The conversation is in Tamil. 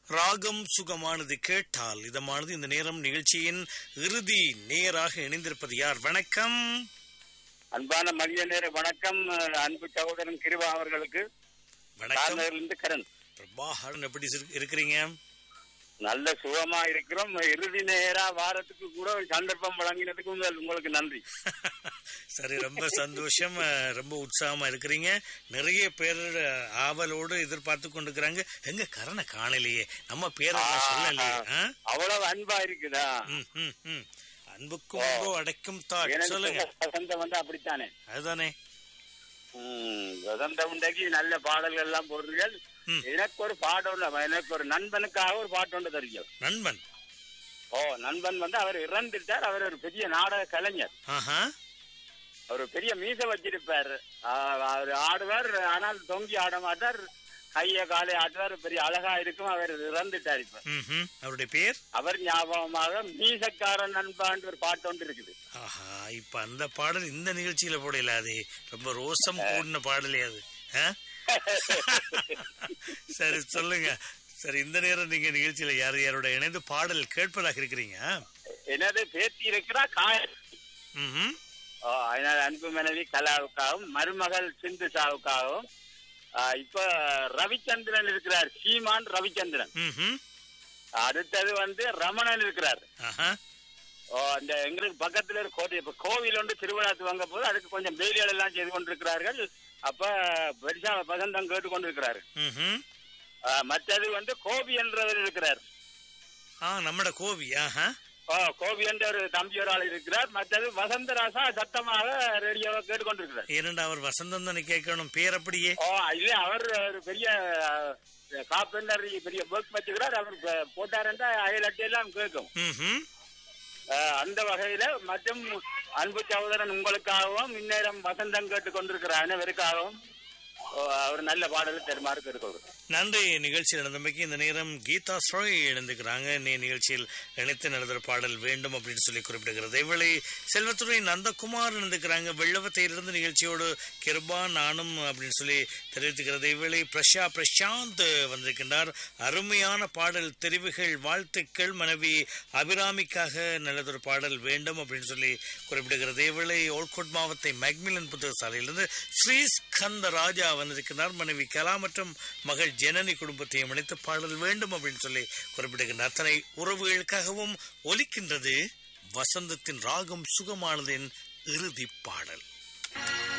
ராகம் சுகமானது கேட்டால் இதமானது இந்த நேரம் நிகழ்ச்சியின் இறுதி நேராக இணைந்திருப்பது யார் வணக்கம் அன்பான மதிய நேர வணக்கம் அஹ், அன்பு சகோதரன் கிருபா அவர்களுக்கு வணக்கம் இருந்து கரண் பிரபாகரன் எப்படி இரு- இருக்கிறீங்க நல்ல சுகமா இருக்கிறோம் இறுதி நேரா வாரத்துக்கு கூட ஒரு சந்தர்ப்பம் வழங்கினதுக்கு உங்கள் உங்களுக்கு நன்றி சரி ரொம்ப சந்தோஷம் அஹ், ரொம்ப உற்சாகமா இருக்கிறீங்க நிறைய பேர் அஹ், ஆவலோடு எதிர்பார்த்து கொண்டிருக்கிறாங்க எங்க கரணை காணலையே நம்ம பேரை இன்னும் சொல்லலையே ஆ? அவ்வளவு அன்பா இருக்குதா ம், ம், ம். அன்புக்கும் அன்போ அடைக்கும் தாட் எனக்கு சொல்லுங்க வசந்தம் வந்து அப்படித்தானே அதுதானே ம், வசந்தம் உண்டாக்கி நல்ல பாடல்கள் எல்லாம் போடுறீர்கள் ம். எனக்கு ஒரு பாடம் இல்ல, எனக்கு ஒரு நண்பனுக்காக ஒரு பாட்டு ஒன்று தெரியும் நண்பன் ஓ நண்பன் வந்து அவர் இறந்துட்டார் அவர் ஒரு பெரிய நாடக கலைஞர் ஆஹா அவர் பெரிய மீச வச்சிருப்பார் அவர் ஆடுவார் ஆனால் தொங்கி ஆட மாட்டார் கைய காலை ஆட்டுவார் பெரிய அழகா இருக்கும் அவர் இறந்துட்டார் இப்ப ம்ஹும். அவருடைய பேர் அவர் ஞாபகமாக மீசக்காரன் நண்பான்னு ஒரு பாட்டு ஒன்று இருக்குது ஆஹா இப்ப அந்த பாடல் இந்த நிகழ்ச்சியில போடல அது ரொம்ப ரோசம் கூடின பாடலே அது ஆ? சரி சொல்லுங்க சரி இந்த நேரம் நீங்க நிகழ்ச்சியில யார் யாரோட இணைந்து பாடல் கேட்பதாக இருக்கிறீங்க எனது பேத்தி இருக்கிறா காய ம்ஹும். ஓ, எனது அன்பு மனைவி கலாவுக்காகவும் மருமகள் சிந்து சாவுக்காகவும் ஆ, இப்ப ரவிச்சந்திரன் இருக்கிறார் சீமான் ரவிச்சந்திரன் ம்ஹும். அடுத்தது வந்து ரமணன் இருக்கிறார் ஆஹா ஓ, அந்த எங்களுக்கு பக்கத்துல ஒரு கோட்டை இப்ப கோவில் ஒன்று திருவிழா துவங்க போது அதுக்கு கொஞ்சம் வேலைகள் எல்லாம் செய்து கொண்டிருக்கிறார்கள் அப்ப பெருசா பசந்தம் கேட்டு கொண்டிருக்கிறாரு ம்ஹும். ஆ, மற்றது வந்து கோபி என்றவர் இருக்கிறார் ஆ நம்மட கோவி ஆஹா ஓ கோபி என்ற ஒரு தம்பி ஒரு ஆள் இருக்கிறார் மற்றது வசந்தராசா சத்தமாக ரேடியோவை கேட்டு கொண்டிருக்கிறார் ஏனண்டா அவர் வசந்தம் தானே கேட்கணும் பேர் அப்படியே ஓ இல்ல அவர் ஒரு பெரிய காப்பெண்டர் பெரிய ஒர்க் வச்சுக்கிறார் அவர் ப- போட்டாருன்றா அயல் அட்டையெல்லாம் கேட்கும் ம்ஹும். அஹ் அந்த வகையில மற்றும் அன்பு சகோதரன் உங்களுக்காகவும் இந்நேரம் வசந்தம் கேட்டுக் கொண்டிருக்கிற அனைவருக்காகவும் ஓ, அவர் நல்ல பாடலை தருமாறு கேட்டுக்கொள்கிறேன் நன்றி நிகழ்ச்சியில் நடந்தமைக்கு இந்த நேரம் கீதா ஸ்ரோய் இணைந்துக்கிறாங்க நீ நிகழ்ச்சியில் இணைத்து நடந்த பாடல் வேண்டும் அப்படின்னு சொல்லி குறிப்பிடுகிறது இவளை செல்வத்துறை நந்தகுமார் இணைந்துக்கிறாங்க வெள்ளவத்தையிலிருந்து நிகழ்ச்சியோடு கிருபா நானும் அப்படின்னு சொல்லி தெரிவித்துக்கிறது இவளை பிரஷா பிரசாந்த் வந்திருக்கின்றார் அருமையான பாடல் தெரிவுகள் வாழ்த்துக்கள் மனைவி அபிராமிக்காக நல்லதொரு பாடல் வேண்டும் அப்படின்னு சொல்லி குறிப்பிடுகிறது இவளை ஓல்கோட் மாவத்தை மேக்மிலன் புத்தக சாலையிலிருந்து ஸ்ரீஸ்கந்த ராஜா வந்திருக்கிறார் மனைவி கலா மற்றும் மகள் ஜனனி குடும்பத்தையும் இணைத்து பாடல் வேண்டும் அப்படின்னு சொல்லி குறிப்பிடுகின்ற அத்தனை உறவுகளுக்காகவும் ஒலிக்கின்றது வசந்தத்தின் ராகம் சுகமானதின் இறுதி பாடல்